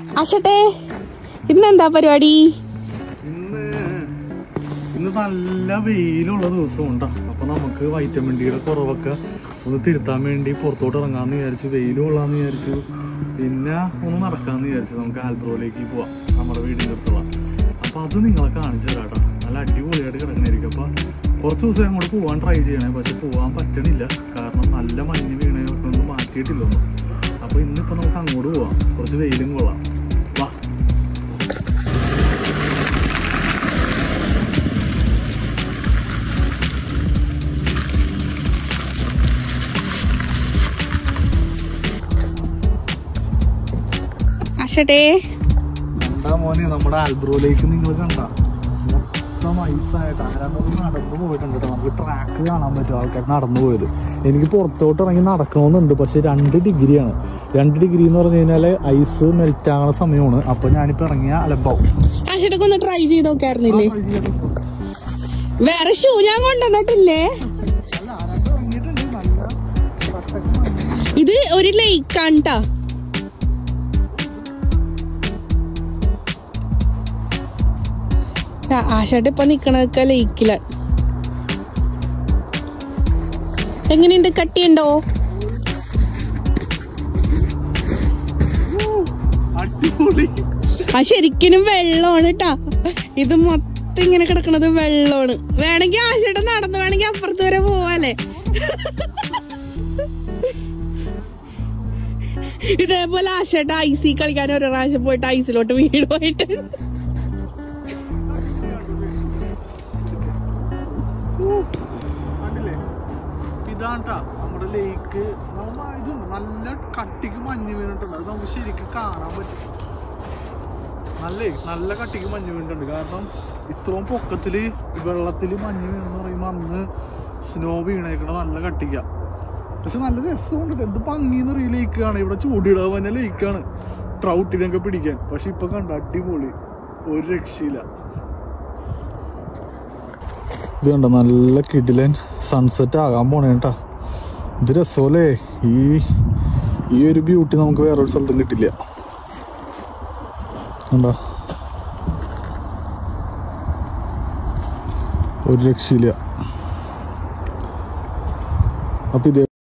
ആശട്ടെ ഇന്നെന്താ പരിപാടി ഇന്ന് ഇന്ന് നല്ല വെയിലുള്ള ദിവസം ഉണ്ടാ അപ്പൊ നമുക്ക് വൈറ്റമിൻ ഡിയുടെ കുറവൊക്കെ ഒന്ന് തിരുത്താൻ വേണ്ടി പുറത്തോട്ട് ഇറങ്ങാന്ന് വിചാരിച്ചു വെയിൽ കൊള്ളാന്ന് വിചാരിച്ചു പിന്നെ ഒന്ന് നടക്കാന്ന് വിചാരിച്ചു നമുക്ക് ആൽബ്രോയിലേക്ക് പോവാം നമ്മുടെ വീടിൻ്റെ അടുത്തുള്ള അപ്പൊ അത് നിങ്ങളെ കാണിച്ചു തരാട്ടോ നല്ല അടിപൊളിയായിട്ട് കിടക്കണായിരിക്കും അപ്പൊ കുറച്ച് ദിവസം അങ്ങോട്ട് പോവാൻ ട്രൈ ചെയ്യണേ പക്ഷെ പോവാൻ പറ്റണില്ല കാരണം നല്ല മഞ്ഞ് വീണേ ഒന്നും മാറ്റിയിട്ടില്ല ഒന്നും അപ്പൊ ഇന്നിപ്പോ നമുക്ക് അങ്ങോട്ട് പോവാം കുറച്ച് വെയിലും കൊള്ളാം വാ ആശട്ടെ കണ്ടാ മോനെ നമ്മുടെ ആൽബ്രോയിലേക്ക് നിങ്ങൾ കണ്ട മൊത്തം ഐസായിട്ട് ആരാണ്ടൊക്കെ നടന്നു പോയിട്ടുണ്ട് കേട്ടോ നമുക്ക് ട്രാക്ക് കാണാൻ പറ്റും ആൾക്കാർ നടന്നു പോയത് എനിക്ക് പുറത്തോട്ട് ഇറങ്ങി നടക്കണമെന്നുണ്ട് പക്ഷെ രണ്ട് ഡിഗ്രിയാണ് രണ്ട് ഡിഗ്രി എന്ന് പറഞ്ഞു കഴിഞ്ഞാല് ഐസ് മെൽറ്റ് ആകുന്ന സമയമാണ് അപ്പൊ ഞാനിപ്പോ ഇറങ്ങിയ അലമ്പാവും ആശട്ടൊക്കെ ഒന്ന് ട്രൈ ചെയ്ത് നോക്കായിരുന്നില്ലേ വേറെ ഷൂ ഞാൻ കൊണ്ടുവന്നിട്ടില്ലേ ഇത് ഒരു ലേക്കാണ് ട്ടാ ആശാട്ട് ഇപ്പൊ നിക്കണതൊക്കെ ലേക്കില എങ്ങനെയുണ്ട് കട്ടിയുണ്ടോ അടിപൊളി ആ ശരിക്കും വെള്ളമാണ് ട്ടാ ഇത് മൊത്തം ഇങ്ങനെ കിടക്കണത് വെള്ളമാണ് വേണമെങ്കിൽ ആശയുടെ നടന്ന് വേണമെങ്കിൽ അപ്പുറത്ത് വരെ പോവാല്ലേ ഇതേപോലെ ആശയുടെ ഐസി കളിക്കാൻ ഒരു പ്രാവശ്യം പോയിട്ട് ഐസിലോട്ട് വീട് പോയിട്ട് കണ്ടില്ലേ ഇതാണ്ടാ നമ്മുടെ ലേക്ക് ഇതുണ്ട് നല്ല കട്ടിക്ക് മഞ്ഞ് വീണിട്ടുണ്ട് അത് നമുക്ക് ശരിക്കും കാണാൻ പറ്റും നല്ലേ നല്ല കട്ടിക്ക് മഞ്ഞ് വീണിട്ടുണ്ട് കാരണം ഇത്രയും പൊക്കത്തില് വെള്ളത്തില് മഞ്ഞ് വീണെന്ന് പറയുമ്പോ അന്ന് സ്നോ വീണേക്കണ നല്ല കട്ടിക്ക പക്ഷെ നല്ല രസമുണ്ട് എന്ത് ഭംഗിന്ന് പറയും ലേക്കാണ് ഇവിടെ ചൂടിടാൻ തന്നെ ലേക്കാണ് ട്രൗട്ടിനൊക്കെ പിടിക്കാൻ പക്ഷെ ഇപ്പൊ കണ്ട അടിപൊളി ഒരു രക്ഷയില്ല ഇത് കണ്ട നല്ല കിടിലൻ സൺസെറ്റ് ആകാൻ പോണേ കേട്ടാ ഇത് രസമല്ലേ ഈ ഈ ഒരു ബ്യൂട്ടി നമുക്ക് വേറൊരു സ്ഥലത്തും കിട്ടില്ല കണ്ടോ ഒരു രക്ഷയില്ല അപ്പൊ ഇതേ